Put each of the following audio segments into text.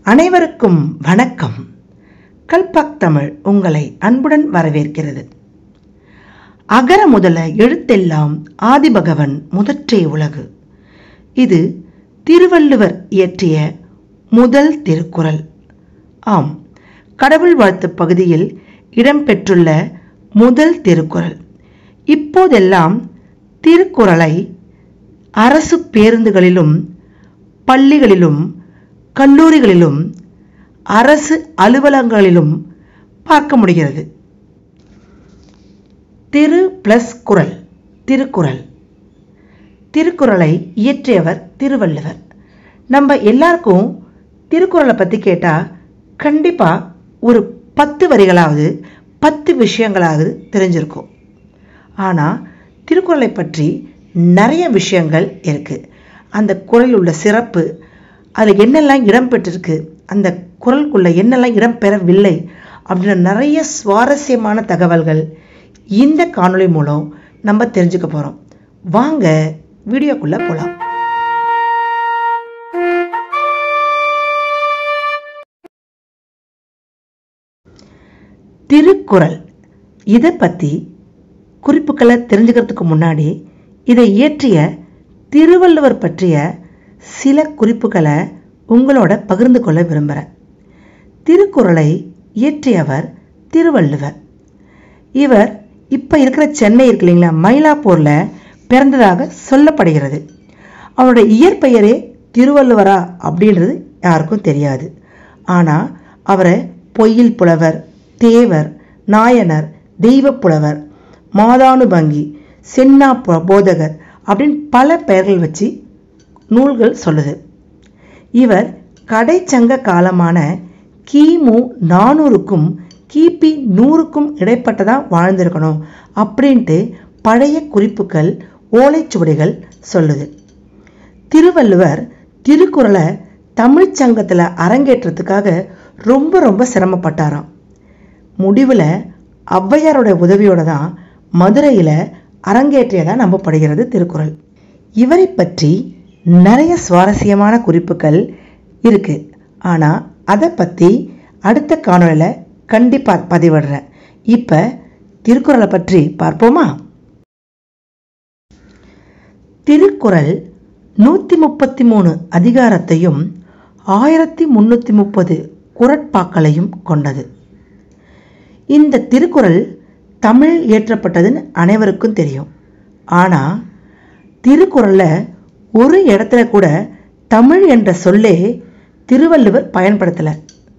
அனைவருக்கும் வணக்கம் கல்பாக் தமிழ் உங்களை அன்புடன் வரவேற்கிறது அகர முதல எழுத்தெல்லாம் ஆதிபகவன் முதற்றே உலகு இது திருவள்ளுவர் இயற்றிய முதல் திருக்குறள் ஆம் கடவுள் வாழ்த்து பகுதியில் இடம்பெற்றுள்ள முதல் திருக்குறள் இப்போதெல்லாம் திருக்குறளை அரசு பேருந்துகளிலும் பள்ளிகளிலும் கல்லூரிகளிலும் அரசு அலுவலகங்களிலும் பார்க்க முடிகிறது திரு பிளஸ் குறள் திருக்குறள் திருக்குறளை இயற்றியவர் திருவள்ளுவர் நம்ம எல்லாருக்கும் திருக்குறளை பற்றி கேட்டால் கண்டிப்பாக ஒரு பத்து வரிகளாவது பத்து விஷயங்களாவது தெரிஞ்சிருக்கும் ஆனால் திருக்குறளை பற்றி நிறைய விஷயங்கள் இருக்குது அந்த குறளில் உள்ள சிறப்பு அதில் என்னெல்லாம் இடம் பெற்றிருக்கு அந்த குரலுக்குள்ள என்னெல்லாம் இடம் பெறவில்லை அப்படின்ற நிறைய சுவாரஸ்யமான தகவல்கள் இந்த காணொளி மூலம் நம்ம தெரிஞ்சுக்க போகிறோம் வாங்க வீடியோக்குள்ளே போகலாம் திருக்குறள் இதை பற்றி குறிப்புகளை தெரிஞ்சுக்கிறதுக்கு முன்னாடி இதை இயற்றிய திருவள்ளுவர் பற்றிய சில குறிப்புகளை உங்களோட பகிர்ந்து கொள்ள விரும்புகிறேன் திருக்குறளை இயற்றியவர் திருவள்ளுவர் இவர் இப்போ இருக்கிற சென்னை இருக்கு இல்லைங்களா மயிலாப்பூரில் பிறந்ததாக சொல்லப்படுகிறது அவருடைய இயற்பெயரே திருவள்ளுவரா அப்படின்றது யாருக்கும் தெரியாது ஆனால் அவரை பொய்யில் புலவர் தேவர் நாயனர் தெய்வ புலவர் மாதானுபங்கி சென்னா போதகர் அப்படின்னு பல பெயர்கள் வச்சு நூல்கள் சொல்லுது இவர் கடைச்சங்க காலமான கிமு நானூறுக்கும் கிபி நூறுக்கும் இடைப்பட்டதான் வாழ்ந்திருக்கணும் அப்படின்ட்டு பழைய குறிப்புகள் ஓலைச்சுவடிகள் சொல்லுது திருவள்ளுவர் திருக்குறளை தமிழ்ச் சங்கத்தில் அரங்கேற்றத்துக்காக ரொம்ப ரொம்ப சிரமப்பட்டாராம் முடிவில் ஔவையாரோட உதவியோட தான் மதுரையில் அரங்கேற்றியதாக நம்பப்படுகிறது திருக்குறள் இவரை பற்றி நிறைய சுவாரஸ்யமான குறிப்புகள் இருக்குது ஆனால் அதை பற்றி அடுத்த காணொலியில் கண்டிப்பாக பதிவிடுறேன் இப்போ திருக்குறளை பற்றி பார்ப்போமா திருக்குறள் நூற்றி முப்பத்தி மூணு அதிகாரத்தையும் ஆயிரத்தி முன்னூற்றி முப்பது குரட்பாக்களையும் கொண்டது இந்த திருக்குறள் தமிழ் இயற்றப்பட்டதுன்னு அனைவருக்கும் தெரியும் ஆனால் திருக்குறளில் ஒரு இடத்துல கூட தமிழ் என்ற சொல்லே திருவள்ளுவர் பயன்படுத்தலை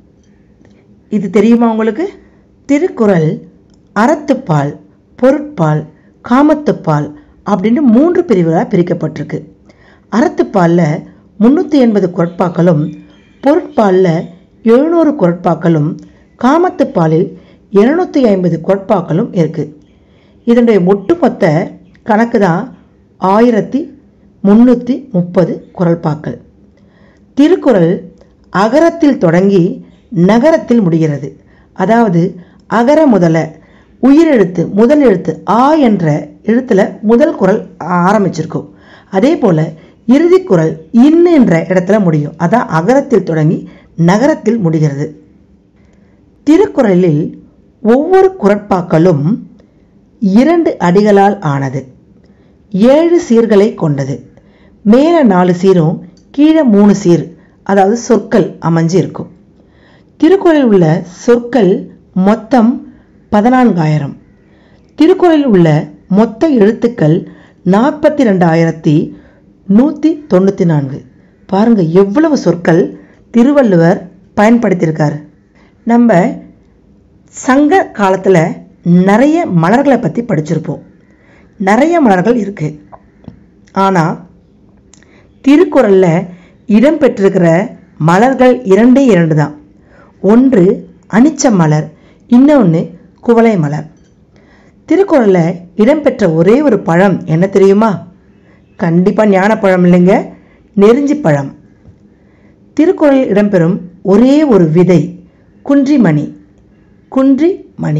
இது தெரியுமா உங்களுக்கு திருக்குறள் அறத்துப்பால் பொருட்பால் காமத்துப்பால் அப்படின்னு மூன்று பிரிவுகளாக பிரிக்கப்பட்டிருக்கு அறத்துப்பாலில் முந்நூற்றி எண்பது குரட்பாக்களும் பொருட்பாலில் எழுநூறு குரட்பாக்களும் காமத்துப்பாலில் இருநூத்தி ஐம்பது குரட்பாக்களும் இருக்குது இதனுடைய ஒட்டுமொத்த கணக்கு தான் ஆயிரத்தி முந்நூற்றி முப்பது குரல்பாக்கள் திருக்குறள் அகரத்தில் தொடங்கி நகரத்தில் முடிகிறது அதாவது அகர முதல உயிரெழுத்து முதல் எழுத்து ஆ என்ற எழுத்துல முதல் குரல் ஆரம்பிச்சிருக்கும் அதே போல இறுதி குரல் இன்னு என்ற இடத்துல முடியும் அதான் அகரத்தில் தொடங்கி நகரத்தில் முடிகிறது திருக்குறளில் ஒவ்வொரு குரட்பாக்களும் இரண்டு அடிகளால் ஆனது ஏழு சீர்களை கொண்டது மேலே நாலு சீரும் கீழே மூணு சீர் அதாவது சொற்கள் அமைஞ்சு இருக்கும் திருக்குறளில் உள்ள சொற்கள் மொத்தம் பதினான்காயிரம் திருக்குறளில் உள்ள மொத்த எழுத்துக்கள் நாற்பத்தி ரெண்டாயிரத்தி நூற்றி தொண்ணூற்றி நான்கு பாருங்க எவ்வளவு சொற்கள் திருவள்ளுவர் பயன்படுத்தியிருக்காரு நம்ம சங்க காலத்தில் நிறைய மலர்களை பற்றி படிச்சிருப்போம் நிறைய மலர்கள் இருக்கு ஆனால் திருக்குறளில் இடம்பெற்றிருக்கிற மலர்கள் இரண்டே இரண்டு தான் ஒன்று அனிச்ச மலர் இன்னொன்று குவளை மலர் திருக்குறளில் இடம்பெற்ற ஒரே ஒரு பழம் என்ன தெரியுமா கண்டிப்பாக ஞானப்பழம் இல்லைங்க நெருஞ்சி பழம் திருக்குறளில் இடம்பெறும் ஒரே ஒரு விதை குன்றிமணி குன்றி மணி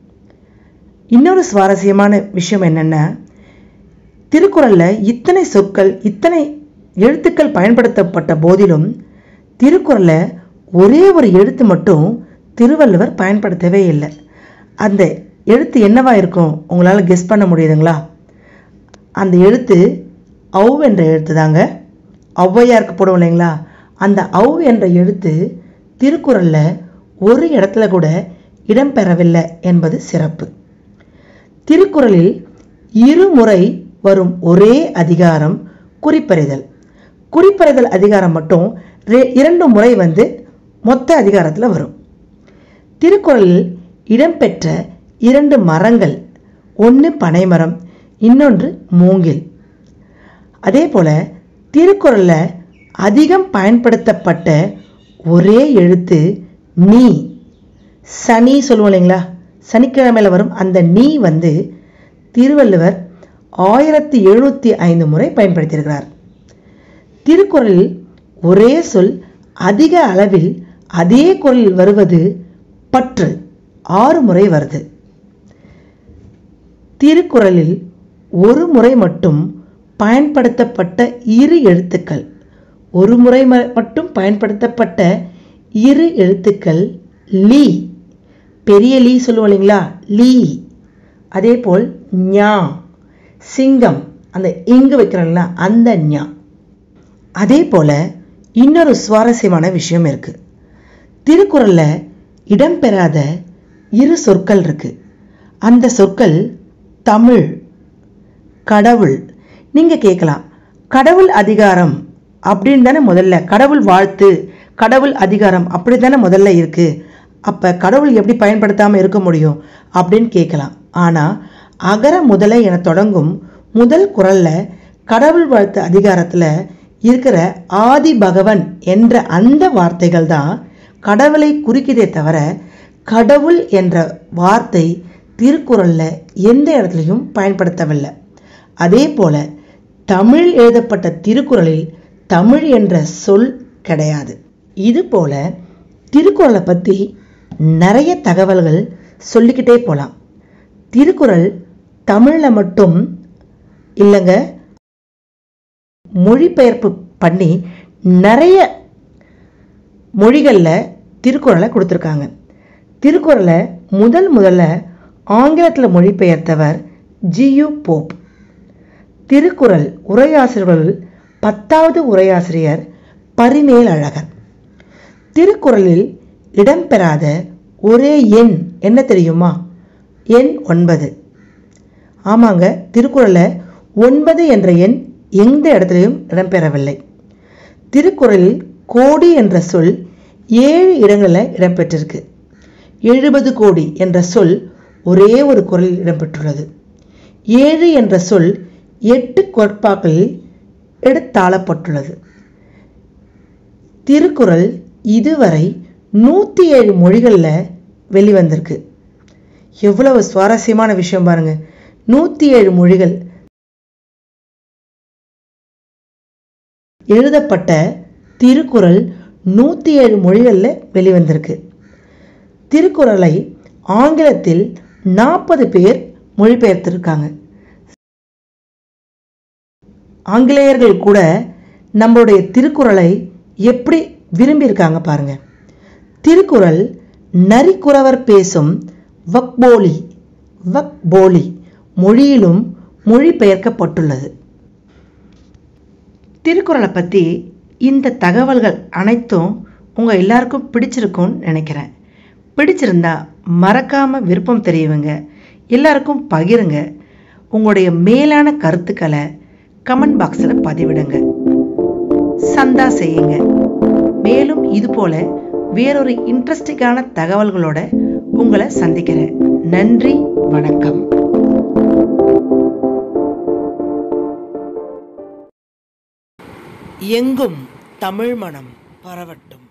இன்னொரு சுவாரஸ்யமான விஷயம் என்னென்னா திருக்குறளில் இத்தனை சொற்கள் இத்தனை எழுத்துக்கள் பயன்படுத்தப்பட்ட போதிலும் திருக்குறளில் ஒரே ஒரு எழுத்து மட்டும் திருவள்ளுவர் பயன்படுத்தவே இல்லை அந்த எழுத்து என்னவா இருக்கும் உங்களால் கெஸ் பண்ண முடியுதுங்களா அந்த எழுத்து ஔ என்ற எழுத்து தாங்க ஔவையாருக்கு போடுவோம் இல்லைங்களா அந்த ஔ என்ற எழுத்து திருக்குறளில் ஒரு இடத்துல கூட இடம்பெறவில்லை என்பது சிறப்பு திருக்குறளில் இருமுறை வரும் ஒரே அதிகாரம் குறிப்பறிதல் குறிப்பறிதல் அதிகாரம் மட்டும் ரெ- இரண்டு முறை வந்து மொத்த அதிகாரத்தில் வரும் திருக்குறளில் இடம்பெற்ற இரண்டு மரங்கள் ஒன்று பனைமரம் இன்னொன்று மூங்கில் அதே போல திருக்குறளில் அதிகம் பயன்படுத்தப்பட்ட ஒரே எழுத்து நீ சனி சொல்லுவோம் இல்லைங்களா சனிக்கிழமையில் வரும் அந்த நீ வந்து திருவள்ளுவர் ஆயிரத்தி எழுநூற்றி ஐந்து முறை பயன்படுத்தியிருக்கிறார் திருக்குறளில் ஒரே சொல் அதிக அளவில் அதே குரலில் வருவது பற்று ஆறு முறை வருது திருக்குறளில் ஒரு முறை மட்டும் பயன்படுத்தப்பட்ட இரு எழுத்துக்கள் ஒரு முறை ம- மட்டும் பயன்படுத்தப்பட்ட இரு எழுத்துக்கள் லீ பெரிய லீ சொல்லுவோம் இல்லைங்களா லீ அதே போல் ஞா சிங்கம் அந்த இங்கு வைக்கிறோம்ல அந்த ஞா அதே போல இன்னொரு சுவாரஸ்யமான விஷயம் இருக்கு திருக்குறள்ல இடம்பெறாத இரு சொற்கள் இருக்கு அந்த சொற்கள் தமிழ் கடவுள் நீங்க கேட்கலாம் கடவுள் அதிகாரம் அப்படின்னு தானே முதல்ல கடவுள் வாழ்த்து கடவுள் அதிகாரம் அப்படி தானே முதல்ல இருக்கு அப்ப கடவுள் எப்படி பயன்படுத்தாம இருக்க முடியும் அப்படின்னு கேட்கலாம் ஆனா அகர முதல என தொடங்கும் முதல் குறள்ல கடவுள் வாழ்த்து அதிகாரத்துல இருக்கிற ஆதி பகவன் என்ற அந்த வார்த்தைகள் தான் கடவுளை குறிக்குதே தவிர கடவுள் என்ற வார்த்தை திருக்குறள்ல எந்த இடத்துலையும் பயன்படுத்தவில்லை அதே போல தமிழ் எழுதப்பட்ட திருக்குறளில் தமிழ் என்ற சொல் கிடையாது இது போல திருக்குறளை பற்றி நிறைய தகவல்கள் சொல்லிக்கிட்டே போகலாம் திருக்குறள் தமிழில் மட்டும் இல்லைங்க மொழிபெயர்ப்பு பண்ணி நிறைய மொழிகளில் திருக்குறளை கொடுத்துருக்காங்க திருக்குறளை முதல் முதல்ல ஆங்கிலத்தில் மொழிபெயர்த்தவர் ஜியு போப் திருக்குறள் உரையாசிரியர்களுள் பத்தாவது உரையாசிரியர் பரிமேல் அழகர் திருக்குறளில் இடம்பெறாத ஒரே எண் என்ன தெரியுமா எண் ஒன்பது ஆமாங்க திருக்குறளில் ஒன்பது என்ற எண் எந்த இடத்துலையும் இடம்பெறவில்லை திருக்குறளில் கோடி என்ற சொல் ஏழு இடங்களில் இடம்பெற்றிருக்கு எழுபது கோடி என்ற சொல் ஒரே ஒரு குறளில் இடம்பெற்றுள்ளது ஏழு என்ற சொல் எட்டு கோட்பாக்களில் எடுத்தாளப்பட்டுள்ளது திருக்குறள் இதுவரை நூற்றி ஏழு மொழிகளில் வெளிவந்திருக்கு எவ்வளவு சுவாரஸ்யமான விஷயம் பாருங்க நூற்றி ஏழு மொழிகள் எழுதப்பட்ட திருக்குறள் நூற்றி ஏழு மொழிகளில் வெளிவந்திருக்கு திருக்குறளை ஆங்கிலத்தில் நாற்பது பேர் மொழிபெயர்த்திருக்காங்க ஆங்கிலேயர்கள் கூட நம்மளுடைய திருக்குறளை எப்படி விரும்பியிருக்காங்க பாருங்க திருக்குறள் நரிக்குறவர் பேசும் வக்போலி வக்போலி மொழியிலும் மொழிபெயர்க்கப்பட்டுள்ளது திருக்குறளை பற்றி இந்த தகவல்கள் அனைத்தும் உங்கள் எல்லாருக்கும் பிடிச்சிருக்கும்னு நினைக்கிறேன் பிடிச்சிருந்தா மறக்காமல் விருப்பம் தெரியுங்க எல்லாருக்கும் பகிருங்க உங்களுடைய மேலான கருத்துக்களை கமெண்ட் பாக்ஸில் பதிவிடுங்க சந்தா செய்யுங்க மேலும் இது போல வேறொரு இன்ட்ரெஸ்டிங்கான தகவல்களோட உங்களை சந்திக்கிறேன் நன்றி வணக்கம் எங்கும் தமிழ் மனம் பரவட்டும்